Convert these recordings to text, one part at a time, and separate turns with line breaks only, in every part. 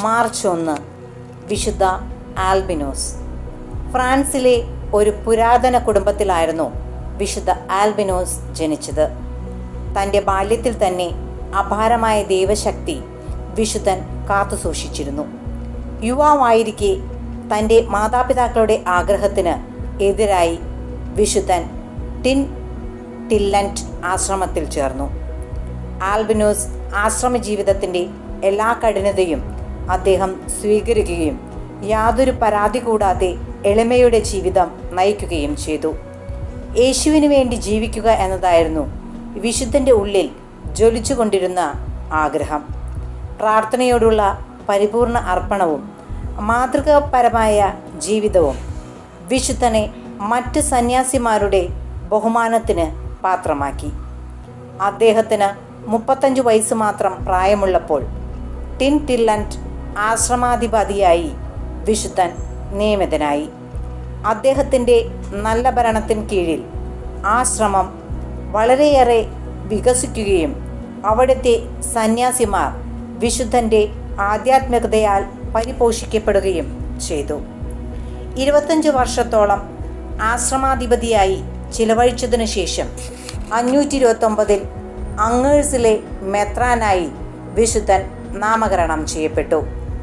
March ഒന്ന് വിശുദ്ധ albinos ഫ്രാൻസിലെ ഒരു പുരാതന കുടുംബത്തിലായിരുന്നു വിശുദ്ധ ആൽബിനോസ് ജനിച്ചത് തൻ്റെ ബാല്യത്തിൽ തന്നെ അപാരമായ ദൈവശക്തി വിശുദ്ധൻ കാത്തുസൂക്ഷിച്ചിരുന്നു യുവാവായിരിക്കെ തൻ്റെ മാതാപിതാക്കളുടെ ആഗ്രഹത്തിന് എതിരായി വിശുദ്ധൻ ടിൻ ടില്ലൻറ്റ് ആശ്രമത്തിൽ ചേർന്നു ആൽബിനോസ് ആശ്രമ ജീവിതത്തിൻ്റെ എല്ലാ കഠിനതയും അദ്ദേഹം സ്വീകരിക്കുകയും യാതൊരു പരാതി കൂടാതെ എളിമയുടെ ജീവിതം നയിക്കുകയും ചെയ്തു യേശുവിനു വേണ്ടി ജീവിക്കുക എന്നതായിരുന്നു വിശുദ്ധൻ്റെ ഉള്ളിൽ ജ്വലിച്ചുകൊണ്ടിരുന്ന ആഗ്രഹം പ്രാർത്ഥനയോടുള്ള പരിപൂർണ അർപ്പണവും മാതൃകാപരമായ ജീവിതവും വിശുദ്ധനെ മറ്റ് സന്യാസിമാരുടെ ബഹുമാനത്തിന് പാത്രമാക്കി അദ്ദേഹത്തിന് മുപ്പത്തഞ്ച് വയസ്സ് മാത്രം പ്രായമുള്ളപ്പോൾ ടിൻ ടില്ലൻറ്റ് ആശ്രമാധിപതിയായി വിശുദ്ധൻ നിയമിതനായി അദ്ദേഹത്തിൻ്റെ നല്ല ഭരണത്തിന് കീഴിൽ ആശ്രമം വളരെയേറെ വികസിക്കുകയും അവിടുത്തെ സന്യാസിമാർ വിശുദ്ധൻ്റെ ആധ്യാത്മികതയാൽ പരിപോഷിക്കപ്പെടുകയും ചെയ്തു ഇരുപത്തഞ്ച് വർഷത്തോളം ആശ്രമാധിപതിയായി ചിലവഴിച്ചതിനു ശേഷം അഞ്ഞൂറ്റി ഇരുപത്തൊമ്പതിൽ അങ്ങേഴ്സിലെ മെത്രാനായി വിശുദ്ധൻ നാമകരണം ചെയ്യപ്പെട്ടു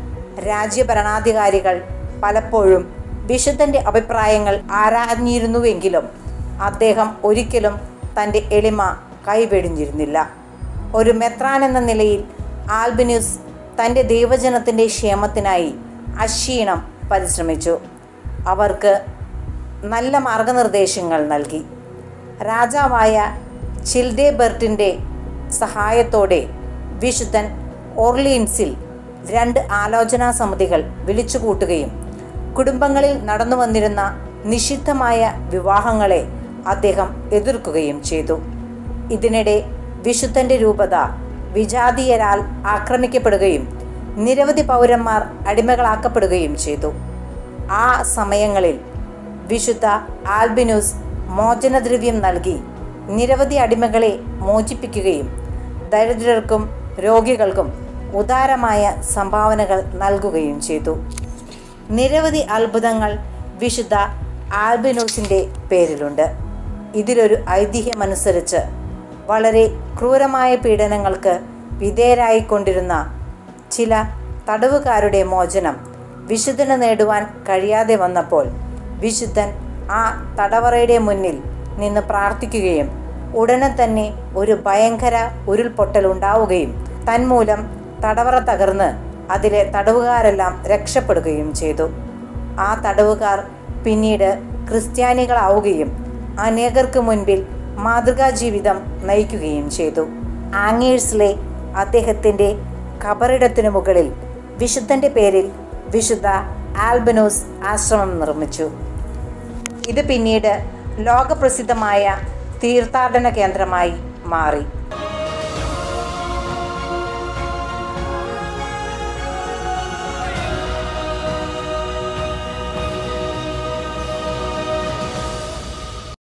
രാജ്യഭരണാധികാരികൾ പലപ്പോഴും വിശുദ്ധൻ്റെ അഭിപ്രായങ്ങൾ ആരാഞ്ഞിരുന്നുവെങ്കിലും അദ്ദേഹം ഒരിക്കലും തൻ്റെ എളിമ കൈവെടിഞ്ഞിരുന്നില്ല ഒരു മെത്രാൻ എന്ന നിലയിൽ ആൽബിനുസ് തൻ്റെ ദൈവജനത്തിൻ്റെ ക്ഷേമത്തിനായി അക്ഷീണം പരിശ്രമിച്ചു അവർക്ക് നല്ല മാർഗനിർദ്ദേശങ്ങൾ നൽകി രാജാവായ ചിൽഡേബർട്ടിൻ്റെ സഹായത്തോടെ വിശുദ്ധൻ ഓർലീൻസിൽ രണ്ട് ആലോചനാ സമിതികൾ വിളിച്ചുകൂട്ടുകയും കുടുംബങ്ങളിൽ നടന്നു വന്നിരുന്ന നിഷിദ്ധമായ വിവാഹങ്ങളെ അദ്ദേഹം എതിർക്കുകയും ചെയ്തു ഇതിനിടെ വിശുദ്ധൻ്റെ രൂപത വിജാതീയരാൽ ആക്രമിക്കപ്പെടുകയും നിരവധി പൗരന്മാർ അടിമകളാക്കപ്പെടുകയും ചെയ്തു ആ സമയങ്ങളിൽ വിശുദ്ധ ആൽബിനുസ് മോചനദ്രവ്യം നൽകി നിരവധി അടിമകളെ മോചിപ്പിക്കുകയും ദരിദ്രർക്കും രോഗികൾക്കും ഉദാരമായ സംഭാവനകൾ നൽകുകയും ചെയ്തു നിരവധി അത്ഭുതങ്ങൾ വിശുദ്ധ ആൽബിനോസിൻ്റെ പേരിലുണ്ട് ഇതിലൊരു ഐതിഹ്യമനുസരിച്ച് വളരെ ക്രൂരമായ പീഡനങ്ങൾക്ക് വിധേയരായിക്കൊണ്ടിരുന്ന ചില തടവുകാരുടെ മോചനം വിശുദ്ധന് നേടുവാൻ കഴിയാതെ വന്നപ്പോൾ വിശുദ്ധൻ ആ തടവറയുടെ മുന്നിൽ നിന്ന് പ്രാർത്ഥിക്കുകയും ഉടനെ തന്നെ ഒരു ഭയങ്കര ഉരുൾപൊട്ടൽ ഉണ്ടാവുകയും തന്മൂലം തടവറ തകർന്ന് അതിലെ തടവുകാരെല്ലാം രക്ഷപ്പെടുകയും ചെയ്തു ആ തടവുകാർ പിന്നീട് ക്രിസ്ത്യാനികളാവുകയും അനേകർക്ക് മുൻപിൽ മാതൃകാ ജീവിതം നയിക്കുകയും ചെയ്തു ആങ്ങേഴ്സിലെ അദ്ദേഹത്തിൻ്റെ ഖബറിടത്തിനു മുകളിൽ വിശുദ്ധൻ്റെ പേരിൽ വിശുദ്ധ ആൽബനോസ് ആശ്രമം നിർമ്മിച്ചു ഇത് പിന്നീട് ലോകപ്രസിദ്ധമായ തീർത്ഥാടന കേന്ദ്രമായി മാറി